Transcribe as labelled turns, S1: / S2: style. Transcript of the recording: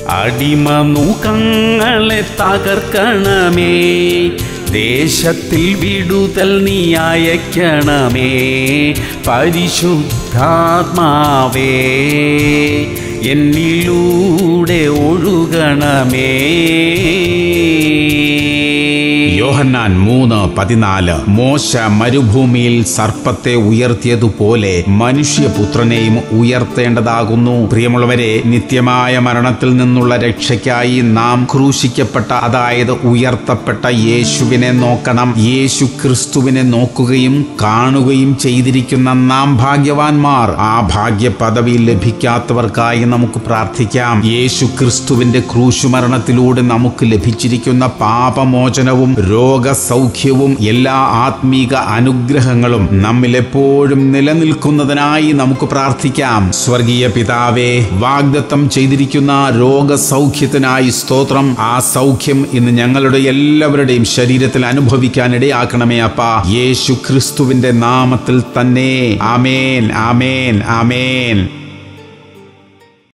S1: അടിമനുഖങ്ങളെ തകർക്കണമേ ദേശത്തിൽ വിടുതൽ നീ അയക്കണമേ പരിശുദ്ധാത്മാവേ എന്നിലൂടെ ഒഴുകണമേ
S2: യോഹന്നാൻ മൂന്ന് പതിനാല് മോശ മരുഭൂമിയിൽ സർപ്പത്തെ ഉയർത്തിയതുപോലെ മനുഷ്യപുത്രനെയും ഉയർത്തേണ്ടതാകുന്നു പ്രിയമുള്ളവരെ നിത്യമായ മരണത്തിൽ നിന്നുള്ള രക്ഷയ്ക്കായി നാം ക്രൂശിക്കപ്പെട്ട അതായത് ഉയർത്തപ്പെട്ട യേശുവിനെ നോക്കണം യേശു ക്രിസ്തുവിനെ നോക്കുകയും കാണുകയും ചെയ്തിരിക്കുന്ന നാം ഭാഗ്യവാന്മാർ ആ ഭാഗ്യ പദവി ലഭിക്കാത്തവർക്കായി നമുക്ക് പ്രാർത്ഥിക്കാം യേശു ക്രിസ്തുവിന്റെ ക്രൂശുമരണത്തിലൂടെ നമുക്ക് ലഭിച്ചിരിക്കുന്ന പാപമോചനവും രോഗസൗഖ്യവും എല്ലാ ആത്മീക അനുഗ്രഹങ്ങളും നമ്മിൽ എപ്പോഴും നിലനിൽക്കുന്നതിനായി നമുക്ക് പ്രാർത്ഥിക്കാം സ്വർഗീയ പിതാവേ വാഗ്ദത്തം ചെയ്തിരിക്കുന്ന രോഗസൗഖ്യത്തിനായി സ്തോത്രം ആ സൗഖ്യം ഇന്ന് ഞങ്ങളുടെ എല്ലാവരുടെയും ശരീരത്തിൽ അനുഭവിക്കാൻ ഇടയാക്കണമേ അപ്പ യേശു ക്രിസ്തുവിന്റെ നാമത്തിൽ തന്നെ ആമേൻ ആമേൻ ആമേൻ